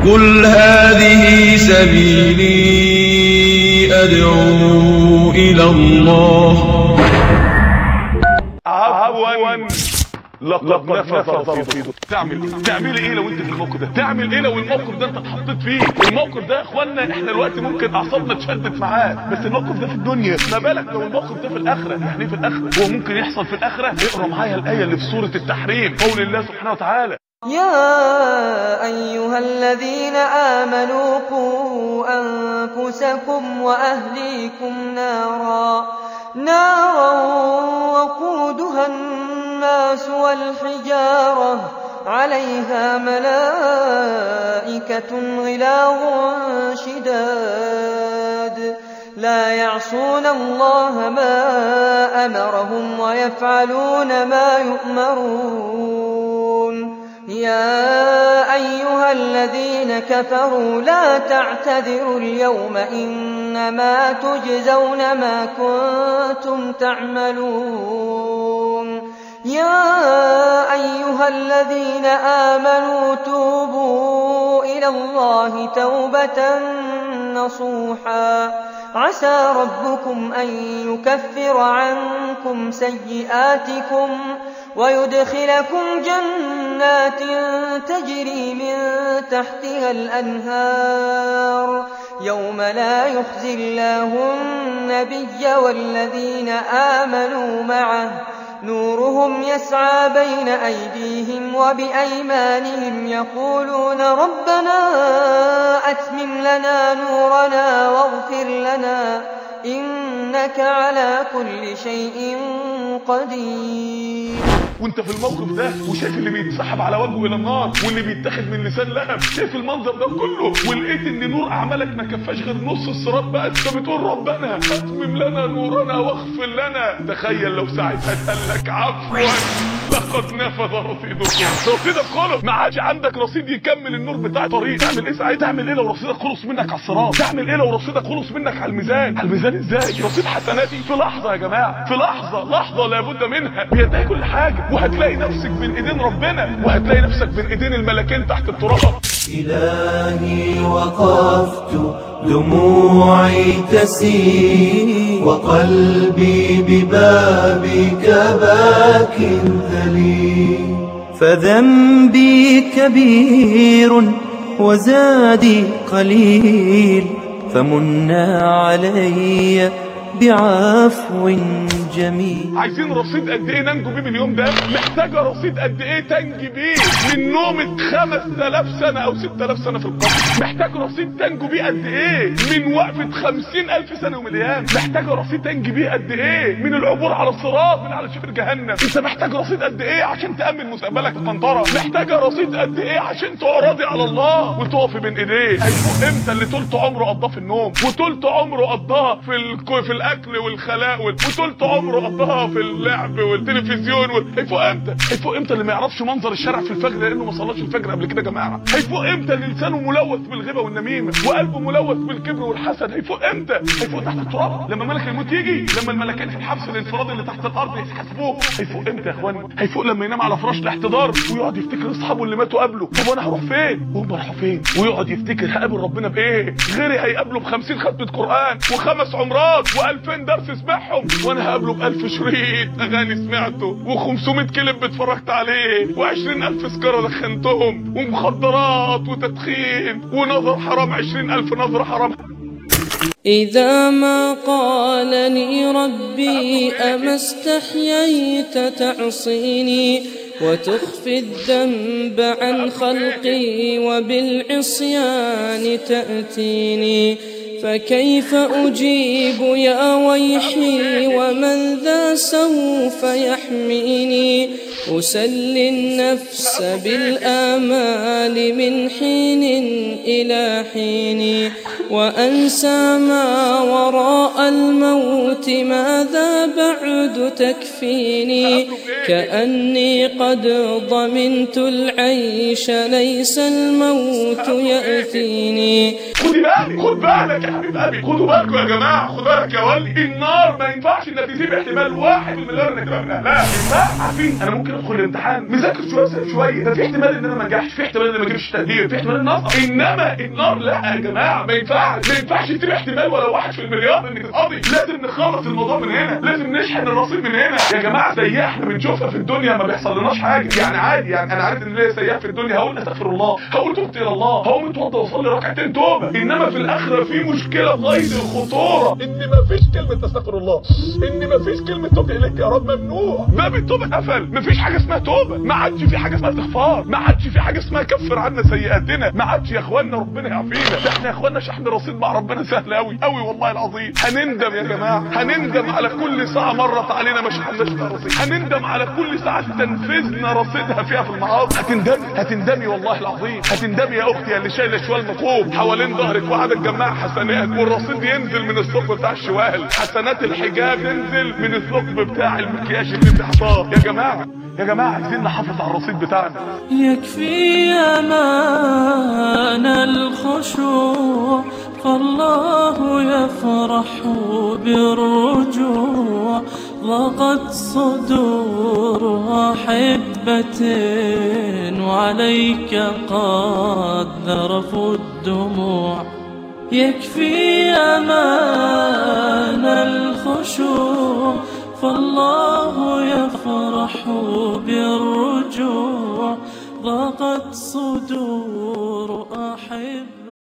قل هذه سبيلي أدعو إلى الله عفوا لقد نفذ رصيدك تعمل تعمل ايه لو انت في الموقف ده تعمل ايه لو الموقف ده انت اتحطيت فيه الموقف ده يا اخوانا احنا دلوقتي ممكن اعصابنا تشدد معاه بس الموقف ده في الدنيا ما بالك لو الموقف ده في الاخره يعني ايه في الاخره هو ممكن يحصل في الاخره اقرا معايا الايه اللي في سوره التحريم قول الله سبحانه وتعالى يا أيها الذين آمنوا قوا أنفسكم وأهليكم نارا نارا وقودها الناس والحجارة عليها ملائكة غلاظ شداد لا يعصون الله ما أمرهم ويفعلون ما يؤمرون يا أيها الذين كفروا لا تعتذروا اليوم إنما تجزون ما كنتم تعملون يا أيها الذين آمنوا توبوا إلى الله توبة نصوحا عسى ربكم أن يكفر عنكم سيئاتكم ويدخلكم جنات تجري من تحتها الأنهار يوم لا يخزي الله النبي والذين آمنوا معه نورهم يسعى بين أيديهم وبأيمانهم يقولون ربنا أتمم لنا نورنا واغفر لنا إنك على كل شيء قدير وانت في الموقف ده وشايف اللي بيتسحب على وجهه الى النار واللي بيتاخد من لسان لهب شايف المنظر ده كله ولقيت ان نور اعمالك ما كفاش غير نص الصراط بس فبتقول ربنا اتمم لنا نورنا واغفر لنا تخيل لو ساعتها اتقال لك عفوا لقد نفذ رصيدكم رصيدك خلص ما عادش عندك رصيد يكمل النور بتاع الطريق تعمل ايه ساعتها تعمل ايه لو رصيدك خلص منك على الصراط تعمل ايه لو رصيدك خلص منك على الميزان على الميزان ازاي رصيد حسناتي في لحظه يا جماعه في لحظه لحظه لابد منها بيدعي كل حاجه وهتلاقي نفسك بين ايدين ربنا وهتلاقي نفسك بين ايدين الملكين تحت التراب إلهي وقفت دموعي تسيل وقلبي ببابك باك ذليل فذنبي كبير وزادي قليل فمنا علي بعفو جميل عايزين رصيد قد ايه ننجو بيه من اليوم ده محتاجه رصيد قد ايه تنجي بيه من نومة 5000 سنة او 6000 سنة في القبر محتاج رصيد تنجو بيه قد ايه من وقفة 50000 سنة يوم الايام محتاجه رصيد تنجي بيه قد ايه من العبور على الصراط من على شفر جهنم انت محتاج رصيد قد ايه عشان تأمن مستقبلك في قنطرة محتاجه رصيد قد ايه عشان تعرضي على الله وتقفي بين ايديه هيفوق امتى اللي طولت عمره قضاه في النوم وطولت عمره قضاه في ال... في الاكل والخلاء وال... وطولت عمره قضاها في اللعب والتلفزيون وال... هيفوق امتى هيفوق امتى اللي ما يعرفش منظر الشارع في الفجر لانه ما صلاش الفجر قبل كده يا جماعه هيفوق امتى اللي لسانه ملوث بالغيبه والنميمه وقلبه ملوث بالكبر والحسد هيفوق امتى هيفوق تحت التراب لما ملك الموت يجي لما الملكين في الحبس الانفرادي اللي تحت الارض يحاسبوه هيفوق امتى يا اخوان هيفوق لما ينام على فراش الاحتضار ويقعد يفتكر اصحابه اللي ماتوا قبله طب وانا هروح فين وهم راحوا فين ويقعد يفتكر هقابل ربنا بايه غيري هيقابله ب 50 ختمه قران وخمس عمرات و2000 درس سمعهم وانا هقابله ب 1000 شريط اغاني سمعته و500 كليب اتفرجت عليه و20000 سكره دخنتهم ومخدرات وتدخين ونظر حرام 20000 نظره حرام إذا ما قالني ربي أما استحييت تعصيني وتخفي الذنب عن خلقي وبالعصيان تأتيني فكيف أجيب يا ويحي ومن ذا سوف يحميني أسلي النفس بالآمال من حين إلى حين وأنسى ما وراء الموت ماذا بعد تكفيني كأني قد ضمنت العيش ليس الموت يأتيني خدي بالك خد بالك يا حبيب قلبي خدوا بالكم يا جماعه خد بالك يا ولي النار ما ينفعش انك تسيب احتمال واحد في المليار انك تبقى من اهلها لا عارفين انا ممكن ممكن ادخل الامتحان مذاكر شويه واسال شويه ده في احتمال ان انا ما انجحش في احتمال ان ما اجيبش تقدير في احتمال ان اسقط انما النار لا يا جماعه ما ينفعش ما ينفعش تبقى احتمال ولا واحد في المليار انك تتقضي لازم نخلص الموضوع من هنا لازم نشحن الرصيد من هنا يا جماعه سيئه احنا بنشوفها في الدنيا ما بيحصلناش حاجه يعني عادي يعني انا عارف ان ليا سيئه في الدنيا هقول استغفر الله هقول تبت الى الله هقوم اتوضى واصلي ركعتين توبه انما في الاخره في مشكله غايه الخطوره ان ما فيش كلمه استغفر الله ان ما فيش كلمه توب اليك يا رب ممنوع باب التوبه اتقفل ما فيش حاجه اسمها توبه ما عادش في حاجه اسمها استغفار ما عادش في حاجه اسمها كفر عنا سيئاتنا ما عادش يا اخوانا ربنا يعافينا ده احنا يا اخوانا شحن رصيد مع ربنا سهل قوي قوي والله العظيم هنندم يا جماعه هنندم على كل ساعه مرت علينا ما شحناش فيها رصيد هنندم على كل ساعه تنفذنا رصيدها فيها في المعاصي هتندمي هتندمي والله العظيم هتندمي يا اختي اللي شايله شوال مطلوب حوالين ظهرك وقاعده تجمع حسنات والرصيد ينزل من الثقب بتاع الشوال حسنات الحجاب تنزل من الثقب بتاع المكياج اللي انت حطاه يا جماعه يا جماعه عايزين نحافظ على الرصيد بتاعنا يكفي أمان الخشوع فالله يفرح بالرجوع ضاقت صدور أحبة وعليك قد ذرفوا الدموع يكفي أمان الخشوع فالله يفرح بالرجوع ضاقت صدور أحب